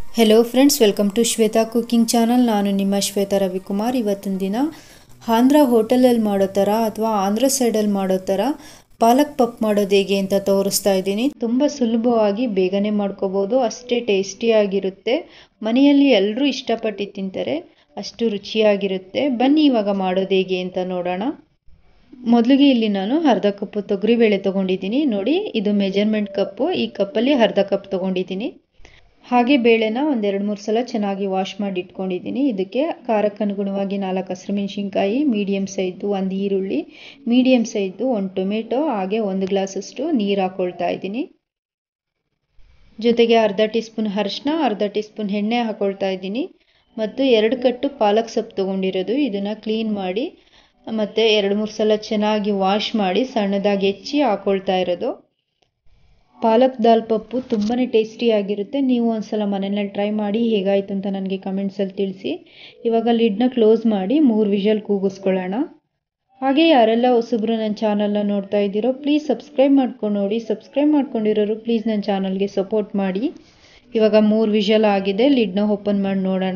hello friends welcome to Shweta cooking channel ನಾನು ನಿಮ್ಮ ಶ್ವೇತಾ ರವಿಕುಮಾರ್ ಇವತ್ತಿನ ದಿನ ಆಂಧ್ರ ಹೋಟೆಲಲ್ಲಿ ಮಾಡೋ ಥರ ಅಥವಾ ಆಂಧ್ರ ಸೈಡಲ್ಲಿ ಮಾಡೋ ಥರ ಪಾಲಕ್ ಪಪ್ ಮಾಡೋದು ಹೇಗೆ ಅಂತ ತೋರಿಸ್ತಾ ಇದ್ದೀನಿ ತುಂಬ ಸುಲಭವಾಗಿ ಬೇಗನೆ ಮಾಡ್ಕೋಬೋದು ಅಷ್ಟೇ ಟೇಸ್ಟಿಯಾಗಿರುತ್ತೆ ಮನೆಯಲ್ಲಿ ಎಲ್ಲರೂ ಇಷ್ಟಪಟ್ಟು ತಿಂತಾರೆ ಅಷ್ಟು ರುಚಿಯಾಗಿರುತ್ತೆ ಬನ್ನಿ ಇವಾಗ ಮಾಡೋದು ಹೇಗೆ ಅಂತ ನೋಡೋಣ ಮೊದಲಿಗೆ ಇಲ್ಲಿ ನಾನು ಅರ್ಧ ಕಪ್ಪು ತೊಗರಿಬೇಳೆ ತೊಗೊಂಡಿದ್ದೀನಿ ನೋಡಿ ಇದು ಮೆಜರ್ಮೆಂಟ್ ಕಪ್ಪು ಈ ಕಪ್ಪಲ್ಲಿ ಅರ್ಧ ಕಪ್ ತೊಗೊಂಡಿದ್ದೀನಿ ಹಾಗೆ ಬೇಳೆನ ಒಂದೆರಡು ಮೂರು ಸಲ ಚೆನ್ನಾಗಿ ವಾಶ್ ಮಾಡಿ ಇಟ್ಕೊಂಡಿದ್ದೀನಿ ಇದಕ್ಕೆ ಖಾರಕ್ಕೆ ಅನುಗುಣವಾಗಿ ನಾಲ್ಕು ಹಸಿರುಮೆಣಸಿನ್ಕಾಯಿ ಮೀಡಿಯಮ್ ಸೈಜು ಒಂದು ಈರುಳ್ಳಿ ಮೀಡಿಯಮ್ ಸೈಜು ಒಂದು ಟೊಮೆಟೊ ಹಾಗೆ ಒಂದು ಗ್ಲಾಸಷ್ಟು ನೀರು ಹಾಕ್ಕೊಳ್ತಾ ಇದ್ದೀನಿ ಜೊತೆಗೆ ಅರ್ಧ ಟೀ ಸ್ಪೂನ್ ಅರಿಶಿನ ಅರ್ಧ ಟೀ ಸ್ಪೂನ್ ಎಣ್ಣೆ ಹಾಕ್ಕೊಳ್ತಾ ಇದ್ದೀನಿ ಮತ್ತು ಎರಡು ಕಟ್ಟು ಪಾಲಕ್ ಸೊಪ್ಪು ತೊಗೊಂಡಿರೋದು ಇದನ್ನು ಕ್ಲೀನ್ ಮಾಡಿ ಮತ್ತು ಎರಡು ಮೂರು ಸಲ ಚೆನ್ನಾಗಿ ವಾಶ್ ಮಾಡಿ ಸಣ್ಣದಾಗಿ ಹೆಚ್ಚಿ ಹಾಕ್ಕೊಳ್ತಾ ಇರೋದು ಪಾಲಕ್ ದಾಲ್ ಪಪ್ಪು ತುಂಬಾ ಟೇಸ್ಟಿಯಾಗಿರುತ್ತೆ ನೀವು ಒಂದ್ಸಲ ಮನೆಯಲ್ಲಿ ಟ್ರೈ ಮಾಡಿ ಹೇಗಾಯಿತು ಅಂತ ನನಗೆ ಕಮೆಂಟ್ಸಲ್ಲಿ ತಿಳಿಸಿ ಇವಾಗ ಲಿಡ್ನ ಕ್ಲೋಸ್ ಮಾಡಿ ಮೂರು ವಿಷಲ್ ಕೂಗಿಸ್ಕೊಳ್ಳೋಣ ಹಾಗೆ ಯಾರೆಲ್ಲ ಹೊಸಬ್ರು ನನ್ನ ಚಾನಲ್ನ ನೋಡ್ತಾ ಇದ್ದೀರೋ ಪ್ಲೀಸ್ ಸಬ್ಸ್ಕ್ರೈಬ್ ಮಾಡ್ಕೊಂಡು ನೋಡಿ ಸಬ್ಸ್ಕ್ರೈಬ್ ಮಾಡ್ಕೊಂಡಿರೋರು ಪ್ಲೀಸ್ ನನ್ನ ಚಾನಲ್ಗೆ ಸಪೋರ್ಟ್ ಮಾಡಿ ಇವಾಗ ಮೂರು ವಿಷಲ್ ಆಗಿದೆ ಲಿಡ್ನ ಓಪನ್ ಮಾಡಿ ನೋಡೋಣ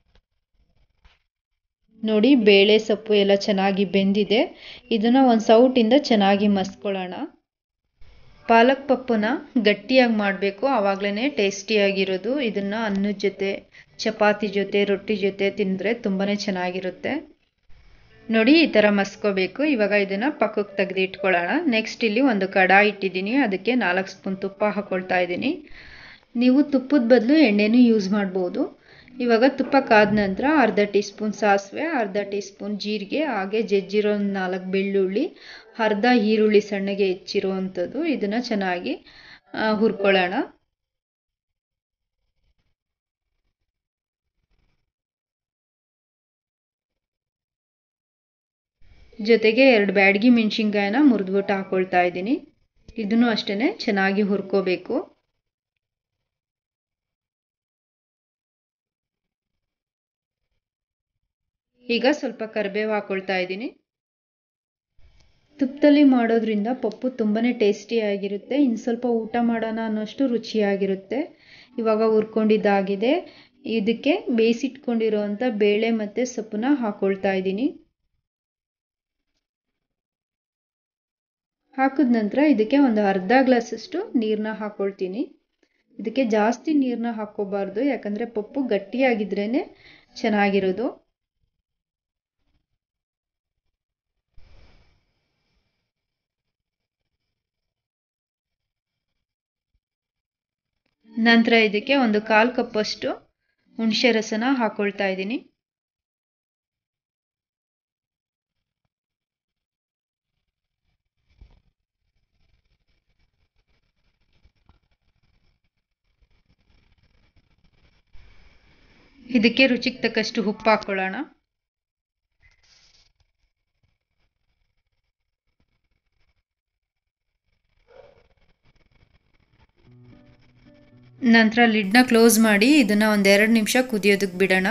ನೋಡಿ ಬೇಳೆ ಸೊಪ್ಪು ಎಲ್ಲ ಚೆನ್ನಾಗಿ ಬೆಂದಿದೆ ಇದನ್ನು ಒಂದು ಸೌಟಿಂದ ಚೆನ್ನಾಗಿ ಮಸ್ಕೊಳ್ಳೋಣ ಪಾಲಕ್ ಪಪ್ಪುನ ಗಟ್ಟಿಯಾಗಿ ಮಾಡಬೇಕು ಆವಾಗಲೇ ಟೇಸ್ಟಿಯಾಗಿರೋದು ಇದನ್ನು ಅನ್ನದ ಜೊತೆ ಚಪಾತಿ ಜೊತೆ ರೊಟ್ಟಿ ಜೊತೆ ತಿಂದರೆ ತುಂಬಾ ಚೆನ್ನಾಗಿರುತ್ತೆ ನೋಡಿ ಈ ಥರ ಮಸ್ಕೋಬೇಕು ಇವಾಗ ಇದನ್ನು ಪಕ್ಕಕ್ಕೆ ತೆಗೆದು ಇಟ್ಕೊಳ್ಳೋಣ ನೆಕ್ಸ್ಟ್ ಇಲ್ಲಿ ಒಂದು ಕಡಾಯಿ ಇಟ್ಟಿದ್ದೀನಿ ಅದಕ್ಕೆ ನಾಲ್ಕು ಸ್ಪೂನ್ ತುಪ್ಪ ಹಾಕ್ಕೊಳ್ತಾ ಇದ್ದೀನಿ ನೀವು ತುಪ್ಪದ ಬದಲು ಎಣ್ಣೆನೂ ಯೂಸ್ ಮಾಡ್ಬೋದು ಇವಾಗ ತುಪ್ಪ ಕಾದ ನಂತರ ಅರ್ಧ ಟೀ ಸ್ಪೂನ್ ಸಾಸಿವೆ ಅರ್ಧ ಟೀ ಸ್ಪೂನ್ ಜೀರಿಗೆ ಹಾಗೆ ಜಜ್ಜಿರೋ ನಾಲ್ಕು ಬೆಳ್ಳುಳ್ಳಿ ಅರ್ಧ ಈರುಳ್ಳಿ ಸಣ್ಣಗೆ ಹೆಚ್ಚಿರೋ ಅಂಥದ್ದು ಇದನ್ನು ಚೆನ್ನಾಗಿ ಹುರ್ಕೊಳ್ಳೋಣ ಜೊತೆಗೆ ಎರಡು ಬ್ಯಾಡಗಿ ಮೆಣಸಿನ್ಕಾಯಿನ ಮುರಿದ್ಬಿಟ್ಟು ಹಾಕ್ಕೊಳ್ತಾ ಇದ್ದೀನಿ ಇದನ್ನು ಅಷ್ಟೇ ಚೆನ್ನಾಗಿ ಹುರ್ಕೋಬೇಕು ಈಗ ಸ್ವಲ್ಪ ಕರಿಬೇವು ಹಾಕ್ಕೊಳ್ತಾ ಇದ್ದೀನಿ ತುಪ್ಪದಲ್ಲಿ ಮಾಡೋದ್ರಿಂದ ಪಪ್ಪು ತುಂಬಾ ಟೇಸ್ಟಿಯಾಗಿರುತ್ತೆ ಇನ್ನು ಸ್ವಲ್ಪ ಊಟ ಮಾಡೋಣ ಅನ್ನೋಷ್ಟು ರುಚಿಯಾಗಿರುತ್ತೆ ಇವಾಗ ಹುರ್ಕೊಂಡಿದ್ದಾಗಿದೆ ಇದಕ್ಕೆ ಬೇಯಿಸಿಟ್ಕೊಂಡಿರೋವಂಥ ಬೇಳೆ ಮತ್ತು ಸೊಪ್ಪನ್ನ ಹಾಕ್ಕೊಳ್ತಾ ಇದ್ದೀನಿ ಹಾಕಿದ ನಂತರ ಇದಕ್ಕೆ ಒಂದು ಅರ್ಧ ಗ್ಲಾಸಷ್ಟು ನೀರನ್ನ ಹಾಕ್ಕೊಳ್ತೀನಿ ಇದಕ್ಕೆ ಜಾಸ್ತಿ ನೀರನ್ನ ಹಾಕ್ಕೋಬಾರ್ದು ಯಾಕಂದರೆ ಪಪ್ಪು ಗಟ್ಟಿಯಾಗಿದ್ರೇ ಚೆನ್ನಾಗಿರೋದು ನಂತರ ಇದಕ್ಕೆ ಒಂದು ಕಾಲು ಕಪ್ಪಷ್ಟು ಹುಣಸೆ ರಸನ ಹಾಕ್ಕೊಳ್ತಾ ಇದ್ದೀನಿ ಇದಕ್ಕೆ ರುಚಿಗೆ ತಕ್ಕಷ್ಟು ಉಪ್ಪು ಹಾಕ್ಕೊಳ್ಳೋಣ ನಂತರ ಲಿಡ್ನ ಕ್ಲೋಸ್ ಮಾಡಿ ಇದನ್ನು ಒಂದೆರಡು ನಿಮಿಷ ಕುದಿಯೋದಕ್ಕೆ ಬಿಡೋಣ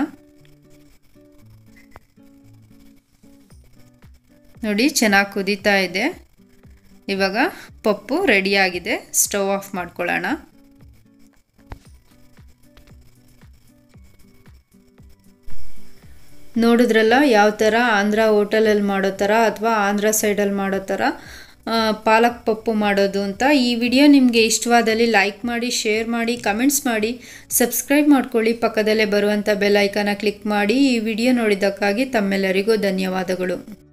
ನೋಡಿ ಚೆನ್ನಾಗಿ ಕುದೀತಾ ಇದೆ ಇವಾಗ ಪಪ್ಪು ರೆಡಿಯಾಗಿದೆ ಸ್ಟವ್ ಆಫ್ ಮಾಡ್ಕೊಳ್ಳೋಣ ನೋಡಿದ್ರಲ್ಲ ಯಾವ ಥರ ಆಂಧ್ರ ಹೋಟೆಲಲ್ಲಿ ಮಾಡೋ ಥರ ಅಥವಾ ಆಂಧ್ರ ಸೈಡಲ್ಲಿ ಮಾಡೋ ಥರ ಪಾಲಕ್ ಪಪ್ಪು ಮಾಡೋದು ಅಂತ ಈ ವಿಡಿಯೋ ನಿಮಗೆ ಇಷ್ಟವಾದಲ್ಲಿ ಲೈಕ್ ಮಾಡಿ ಶೇರ್ ಮಾಡಿ ಕಮೆಂಟ್ಸ್ ಮಾಡಿ ಸಬ್ಸ್ಕ್ರೈಬ್ ಮಾಡ್ಕೊಳ್ಳಿ ಪಕ್ಕದಲ್ಲೇ ಬರುವಂಥ ಬೆಲ್ ಐಕನ ಕ್ಲಿಕ್ ಮಾಡಿ ಈ ವಿಡಿಯೋ ನೋಡಿದ್ದಕ್ಕಾಗಿ ತಮ್ಮೆಲ್ಲರಿಗೂ ಧನ್ಯವಾದಗಳು